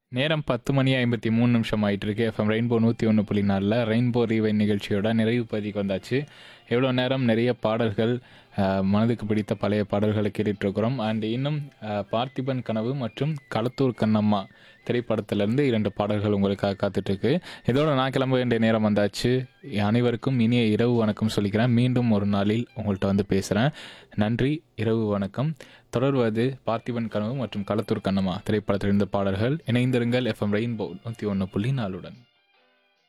நேரம் பத்து மணி ஐம்பத்தி மூணு நிமிஷம் ஆயிட்டு இருக்கு எஃப்எம் ரெயின்போ நூற்றி ஒன்று புள்ளி நாலில் ரெயின்போ ரீவை நிகழ்ச்சியோட நிறைவு பதிக்கு வந்தாச்சு எவ்வளோ நேரம் நிறைய பாடல்கள் அஹ், மனதுக்கு பிடித்த பழைய பாடல்களை கேட்டுட்டு இருக்கிறோம் அண்ட் இன்னும் அஹ், பார்த்திபன் கனவு மற்றும் களத்தூர் கண்ணம்மா திரைப்படத்திலிருந்து இரண்டு பாடல்கள் உங்களுக்காக காத்துட்டு இருக்கு இதோட நான் கிளம்ப வேண்டிய நேரம் வந்தாச்சு அனைவருக்கும் இனிய இரவு வணக்கம் சொல்லிக்கிறேன் மீண்டும் ஒரு நாளில் உங்கள்கிட்ட வந்து பேசுகிறேன் நன்றி இரவு வணக்கம் தொடர்வது பார்த்திபன் கனவு மற்றும் களத்தூர் கண்ணம்மா திரைப்படத்திலிருந்து பாடல்கள் இணைந்திருங்கள் எஃப்எம் ரெயின்போ நூற்றி ஒன்று புள்ளி நாலுடன்